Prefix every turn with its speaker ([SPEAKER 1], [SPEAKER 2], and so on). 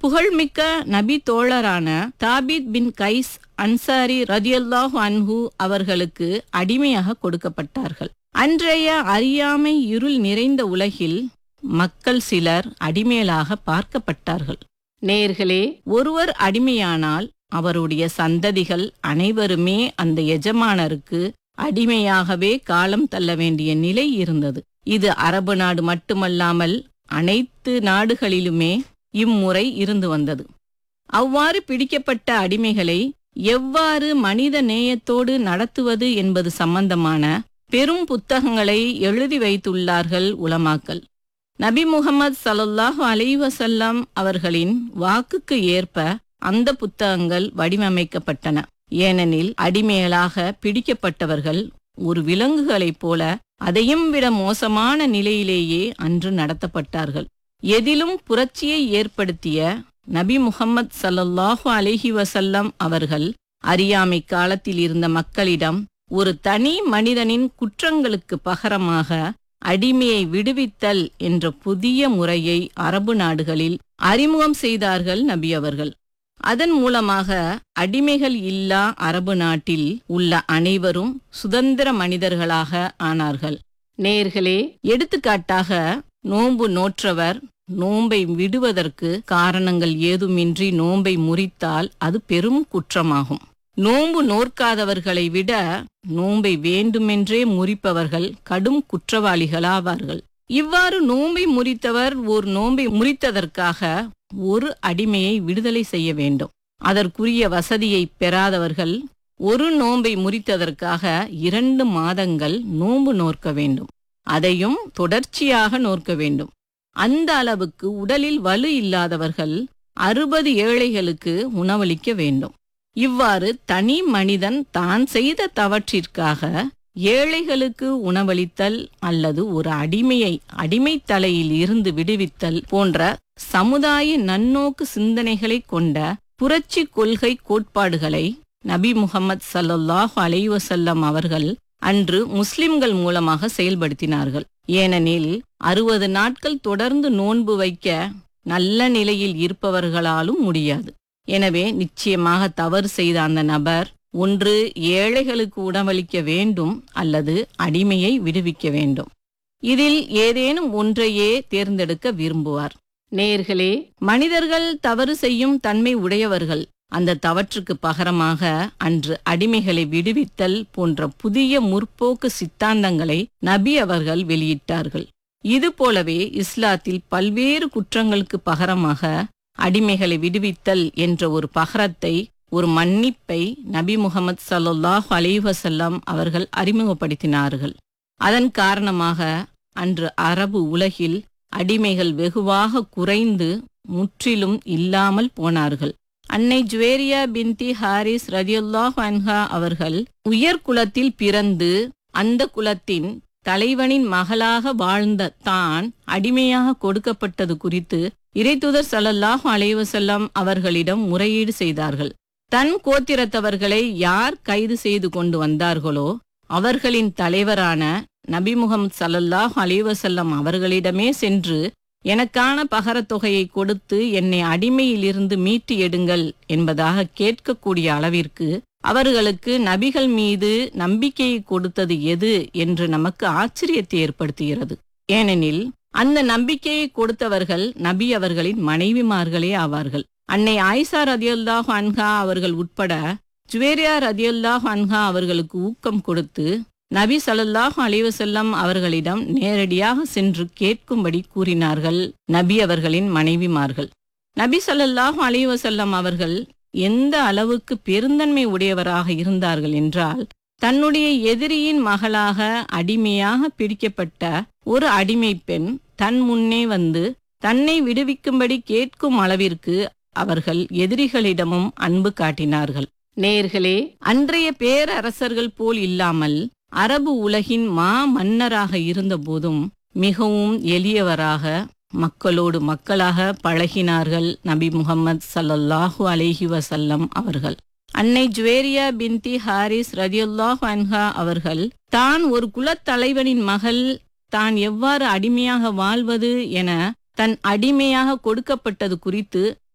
[SPEAKER 1] புகழ்மிக்க நபி தோழரான தாபித் பின் கைஸ் அன்சாரி ரதியல்லாஹு அன்ஹு அவர்களுக்கு அடிமையாக கொடுக்கப்பட்டார்கள் அன்றைய அறியாமை இருள் நிறைந்த உலகில் மக்கள் சிலர் அடிமைகளாக பார்க்கப்பட்டார்கள் நேர்களே ஒருவர் அடிமையானால் அவருடைய சந்ததிகள் அனைவருமே அந்த எஜமானருக்கு அடிமையாகவே காலம் தள்ள வேண்டிய நிலை இருந்தது இது அரபு நாடு மட்டுமல்லாமல் அனைத்து நாடுகளிலுமே இம்முறை இருந்து வந்தது அவ்வாறு பிடிக்கப்பட்ட அடிமைகளை எவ்வாறு மனித நேயத்தோடு நடத்துவது என்பது சம்பந்தமான பெரும் புத்தகங்களை எழுதி வைத்துள்ளார்கள் உலமாக்கல் நபி முகமது சல்லல்லாஹு அலைஹி வஸல்லம் அவர்களின் வாக்குக்கு ஏற்ப அந்த புத்தகங்கள் வடிவமைக்கப்பட்டன ஏனெனில் அடிமைகளாக பிடிக்கப்பட்டவர்கள் ஒரு விலங்குகளைப் போல அதையும் விட மோசமான நிலையிலேயே அன்று நடத்தப்பட்டார்கள் எதிலும் புரட்சியை ஏற்படுத்திய நபி முகம்மது சல்லல்லாஹு அலைஹி வசல்லம் அவர்கள் அறியாமை காலத்தில் இருந்த மக்களிடம் ஒரு தனி மனிதனின் குற்றங்களுக்கு பகரமாக அடிமையை விடுவித்தல் என்ற புதிய முறையை அரபு நாடுகளில் அறிமுகம் செய்தார்கள் நபி அவர்கள் அதன் மூலமாக அடிமைகள் இல்லா அரபு நாட்டில் உள்ள அனைவரும் சுதந்திர மனிதர்களாக ஆனார்கள் நேர்களே எடுத்துக்காட்டாக நோன்பு நோற்றவர் நோன்பை விடுவதற்கு காரணங்கள் ஏதுமின்றி நோன்பை முறித்தால் அது பெரும் குற்றமாகும் நோன்பு நோற்காதவர்களை விட நோன்பை வேண்டுமென்றே முறிப்பவர்கள் கடும் குற்றவாளிகளாவார்கள் இவ்வாறு நோன்பை முறித்தவர் ஒரு நோன்பை முறித்ததற்காக ஒரு அடிமையை விடுதலை செய்ய வேண்டும் அதற்குரிய வசதியை பெறாதவர்கள் ஒரு நோன்பை முறித்ததற்காக இரண்டு மாதங்கள் நோன்பு நோற்க வேண்டும் அதையும் தொடர்ச்சியாக நோற்க வேண்டும் அந்த அளவுக்கு உடலில் வலு இல்லாதவர்கள் அறுபது ஏழைகளுக்கு உணவளிக்க வேண்டும் இவ்வாறு தனி மனிதன் தான் செய்த தவற்றிற்காக ஏழைகளுக்கு உணவளித்தல் அல்லது ஒரு அடிமையை அடிமைத் தலையில் இருந்து விடுவித்தல் போன்ற சமுதாய நன்னோக்கு சிந்தனைகளை கொண்ட புரட்சி கொள்கை கோட்பாடுகளை நபி முகமது சல்லல்லாஹு அலைவசல்லம் அவர்கள் அன்று முஸ்லிம்கள் மூலமாக செயல்படுத்தினார்கள் ஏனெனில் அறுபது நாட்கள் தொடர்ந்து நோன்பு வைக்க நல்ல நிலையில் இருப்பவர்களாலும் முடியாது எனவே நிச்சயமாக தவறு செய்த அந்த நபர் ஒன்று ஏழைகளுக்கு உணவளிக்க வேண்டும் அல்லது அடிமையை விடுவிக்க வேண்டும் இதில் ஏதேனும் ஒன்றையே தேர்ந்தெடுக்க விரும்புவார் நேர்களே மனிதர்கள் தவறு செய்யும் தன்மை உடையவர்கள் அந்த தவற்றுக்கு பகரமாக அன்று அடிமைகளை விடுவித்தல் போன்ற புதிய முற்போக்கு சித்தாந்தங்களை நபி அவர்கள் வெளியிட்டார்கள் இது போலவே இஸ்லாத்தில் பல்வேறு குற்றங்களுக்கு பகரமாக அடிமைகளை விடுவித்தல் என்ற ஒரு பகரத்தை ஒரு மன்னிப்பை நபி முகமது சல்லாஹ் அலைவசல்லாம் அவர்கள் அறிமுகப்படுத்தினார்கள் அதன் காரணமாக அன்று அரபு உலகில் அடிமைகள் வெகுவாக குறைந்து முற்றிலும் இல்லாமல் போனார்கள் அன்னை ஜுவேரியா பின்தி ஹாரிஸ் ரதியுல்லாஹ் அன்ஹா அவர்கள் உயர் குலத்தில் பிறந்து அந்த குலத்தின் தலைவனின் மகளாக வாழ்ந்த தான் அடிமையாக கொடுக்கப்பட்டது குறித்து இறைத்துதர் சல்லல்லாஹு அலைவசல்லம் அவர்களிடம் முறையீடு செய்தார்கள் தன் கோத்திரத்தவர்களை யார் கைது செய்து கொண்டு வந்தார்களோ அவர்களின் தலைவரான நபி முகமது சல்லல்லாஹ் அலைவசல்லம் அவர்களிடமே சென்று எனக்கான பகரத் தொகையை கொடுத்து என்னை அடிமையிலிருந்து மீட்டு எடுங்கள் என்பதாக கேட்கக்கூடிய அளவிற்கு அவர்களுக்கு நபிகள் மீது நம்பிக்கையை கொடுத்தது எது என்று நமக்கு ஆச்சரியத்தை ஏற்படுத்துகிறது ஏனெனில் அந்த நம்பிக்கையை கொடுத்தவர்கள் நபி அவர்களின் மனைவிமார்களே ஆவார்கள் அன்னை ஆயிஷா ரதியுல்லாஹ் அன்ஹா அவர்கள் உட்பட ஜுவேரியா ரதியுல்லாஹ் அன்ஹா அவர்களுக்கு ஊக்கம் கொடுத்து நபி சல்லாஹ் அலிவசல்லம் அவர்களிடம் நேரடியாக சென்று கேட்கும்படி கூறினார்கள் நபி அவர்களின் மனைவிமார்கள் நபி சல்லாஹ் அலிவசல்லம் அவர்கள் எந்த அளவுக்கு பெருந்தன்மை உடையவராக இருந்தார்கள் என்றால் தன்னுடைய எதிரியின் மகளாக அடிமையாக பிடிக்கப்பட்ட ஒரு அடிமை பெண் தன் முன்னே வந்து தன்னை விடுவிக்கும்படி கேட்கும் அளவிற்கு அவர்கள் எதிரிகளிடமும் அன்பு காட்டினார்கள் நேர்களே அன்றைய பேரரசர்கள் போல் இல்லாமல் அரபு உலகின் மா மன்னராக இருந்தபோதும் மிகவும் எளியவராக மக்களோடு மக்களாக பழகினார்கள் நபி முகமது சல்லல்லாஹு அலைஹி வசல்லம் அவர்கள் அன்னை ஜுவேரியா பின்தி ஹாரிஸ் ரதியுல்லாஹ் அன்ஹா அவர்கள் தான் ஒரு குலத்தலைவனின் மகள் தான் எவ்வாறு அடிமையாக வாழ்வது என தன் அடிமையாக கொடுக்கப்பட்டது குறித்து